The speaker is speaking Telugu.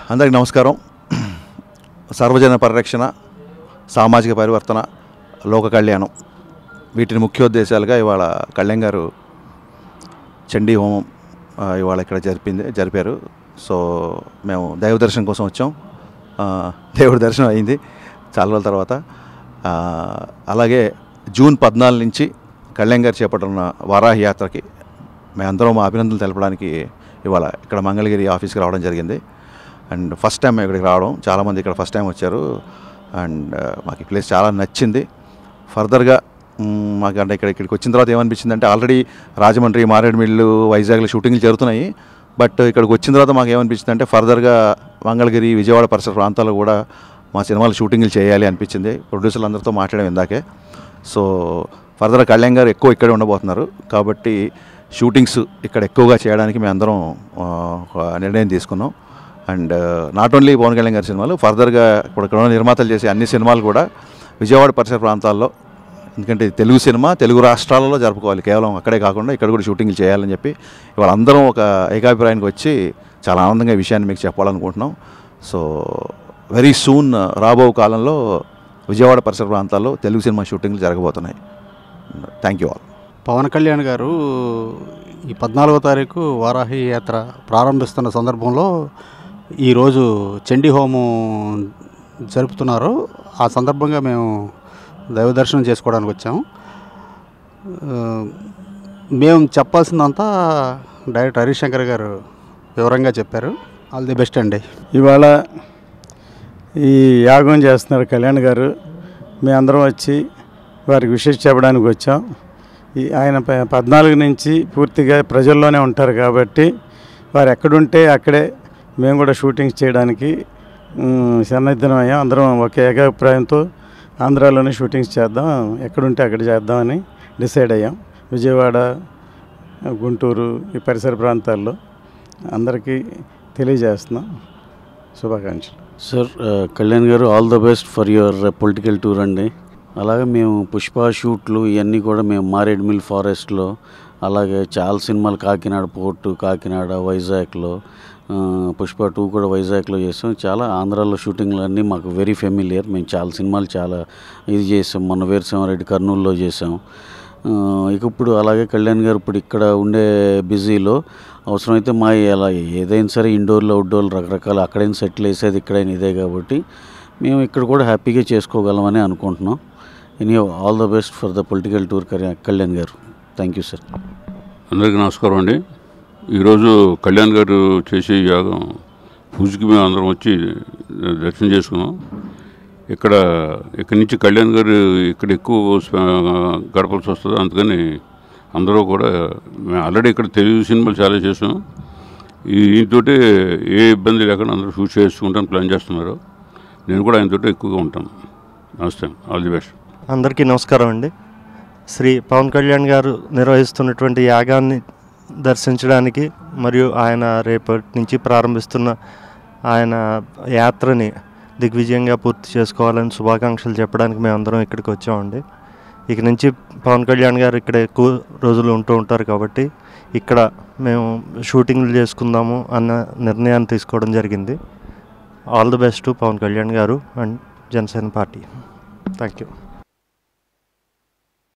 అందరికీ నమస్కారం సర్వజన పరిరక్షణ సామాజిక పరివర్తన లోక కళ్యాణం వీటిని ముఖ్యోద్దేశాలుగా ఇవాళ కళ్యాణ్ గారు చండీ హోమం ఆ, ఇవాళ ఇక్కడ జరిపింది జరిపారు సో మేము దైవ దర్శనం కోసం వచ్చాం ఆ, దేవుడి దర్శనం అయింది చాలా రోజుల తర్వాత ఆ, అలాగే జూన్ పద్నాలుగు నుంచి కళ్యాణ్ గారు చేపట్టున్న వారాహి యాత్రకి మేమందరం మా అభినందనలు తెలపడానికి ఇవాళ ఇక్కడ మంగళగిరి ఆఫీస్కి రావడం జరిగింది అండ్ ఫస్ట్ టైం ఇక్కడికి రావడం చాలామంది ఇక్కడ ఫస్ట్ టైం వచ్చారు అండ్ మాకు ఈ ప్లేస్ చాలా నచ్చింది ఫర్దర్గా మ్, మాకు అంటే ఇక్కడ ఇక్కడికి వచ్చిన తర్వాత ఏమనిపించింది అంటే ఆల్రెడీ రాజమండ్రి మారేడుమిల్లు వైజాగ్లో షూటింగ్లు జరుగుతున్నాయి బట్ ఇక్కడికి వచ్చిన తర్వాత మాకు ఏమనిపించింది అంటే ఫర్దర్గా మంగళగిరి విజయవాడ పరిసర ప్రాంతాల్లో కూడా మా సినిమాలు షూటింగ్లు చేయాలి అనిపించింది ప్రొడ్యూసర్లు అందరితో మాట్లాడాం ఇందాకే సో ఫర్దర్ కళ్యాణ్ గారు ఎక్కువ ఇక్కడే ఉండబోతున్నారు కాబట్టి షూటింగ్స్ ఇక్కడ ఎక్కువగా చేయడానికి మేము అందరం ఆ, ఒక నిర్ణయం తీసుకున్నాం and not only Pawan Kalyan గారి సినిమాలు ఫర్దర్గా ఇప్పుడు ఇక్కడ ఉన్న నిర్మాతలు చేసే అన్ని సినిమాలు కూడా విజయవాడ పరిసర ప్రాంతాల్లో ఎందుకంటే ఇది తెలుగు సినిమా తెలుగు రాష్ట్రాలలో జరుపుకోవాలి కేవలం అక్కడే కాకుండా ఇక్కడ కూడా షూటింగ్లు చేయాలని చెప్పి ఇవాళ అందరం ఒక ఏకాభిప్రాయానికి వచ్చి చాలా ఆనందంగా ఈ విషయాన్ని మీకు చెప్పాలనుకుంటున్నాం సో వెరీ సూన్ రాబో కాలంలో విజయవాడ పరిసర ప్రాంతాల్లో తెలుగు సినిమా షూటింగ్లు జరగబోతున్నాయి thank you all Pawan Kalyan గారు ఈ పద్నాలుగో తారీఖు వారాహి యాత్ర ప్రారంభిస్తున్న సందర్భంలో ఈరోజు చండీ హోమం జరుపుతున్నారు ఆ సందర్భంగా మేము దైవ దర్శనం చేసుకోవడానికి వచ్చాము ఆ, మేము చెప్పాల్సిందంతా డైరెక్టర్ హరిశంకర్ గారు వివరంగా చెప్పారు ఆల్ ది బెస్ట్ అండి ఇవాళ ఈ యాగం చేస్తున్నారు కళ్యాణ్ గారు మేమందరం వచ్చి వారికి విషయం చెప్పడానికి వచ్చాం ఈ ఆయన ప- పద్నాలుగు నుంచి పూర్తిగా ప్రజల్లోనే ఉంటారు కాబట్టి వారు ఎక్కడుంటే అక్కడే మేము కూడా షూటింగ్స్ చేయడానికి మ్, సన్నద్ధమయ్యాం అందరం ఒక ఏకాభిప్రాయంతో ఆంధ్రాలోనే షూటింగ్స్ చేద్దాం ఎక్కడుంటే అక్కడ చేద్దామని డిసైడ్ అయ్యాం విజయవాడ గుంటూరు ఈ పరిసర ప్రాంతాల్లో అందరికీ తెలియజేస్తున్నాం శుభాకాంక్షలు సార్ ఆ, కళ్యాణ్ గారు all the best for your political tour అండి అలాగే మేము పుష్ప షూట్లు ఇవన్నీ కూడా మేము మారేడుమిల్ ఫారెస్ట్లో అలాగే చాలా సినిమాలు కాకినాడ పోర్టు కాకినాడ వైజాగ్లో ఆ, పుష్ప టూ కూడా వైజాగ్లో చేసాం చాలా ఆంధ్రాలో షూటింగ్లు అన్నీ మాకు వెరీ ఫెమిలియర్ మేము చాలా సినిమాలు చాలా ఇది చేసాం మొన్న వీరసింహారెడ్డి కర్నూలులో చేసాం ఆ, ఇక ఇప్పుడు అలాగే కళ్యాణ్ గారు ఇప్పుడు ఇక్కడ ఉండే బిజీలో అవసరమైతే మా అలా ఏదైనా సరే ఇండోర్లో అవుట్డోర్లో రకరకాల అక్కడైనా సెటిల్ వేసేది ఇక్కడైనా ఇదే కాబట్టి మేము ఇక్కడ కూడా హ్యాపీగా చేసుకోగలమని అనుకుంటున్నాం any all the best for the political tour Kalyan గారు థ్యాంక్ యూ సార్ అందరికీ నమస్కారం అండి ఈరోజు కళ్యాణ్ గారు చేసే యాగం పూజకి మేము అందరం వచ్చి దర్శనం చేసుకున్నాం ఇక్కడ ఇక్కడి నుంచి కళ్యాణ్ గారు ఇక్కడ ఎక్కువ స్ప- గడపాల్సి వస్తుంది అందుకని అందరూ కూడా మేము ఆల్రెడీ ఇక్కడ తెలుగు సినిమాలు చాలా చేసాం ఈ ఈయనతోటి ఏ ఇబ్బంది లేకుండా అందరూ షూట్ చేసుకుంటాను ప్లాన్ చేస్తున్నారు నేను కూడా ఆయనతోటి ఎక్కువగా ఉంటాను నమస్తే ఆల్ ది బెస్ట్ అందరికీ నమస్కారం అండి శ్రీ పవన్ కళ్యాణ్ గారు నిర్వహిస్తున్నటువంటి యాగాన్ని దర్శించడానికి మరియు ఆయన రేపటి నుంచి ప్రారంభిస్తున్న ఆయన యాత్రని దిగ్విజయంగా పూర్తి చేసుకోవాలని శుభాకాంక్షలు చెప్పడానికి మేమందరం ఇక్కడికి వచ్చామండి ఇక నుంచి పవన్ కళ్యాణ్ గారు ఇక్కడ ఎక్కువ రోజులు ఉంటూ ఉంటారు కాబట్టి ఇక్కడ మేము షూటింగ్లు చేసుకుందాము అన్న నిర్ణయాన్ని తీసుకోవడం జరిగింది all the best to Pawan Kalyan గారు and Janasena party thank you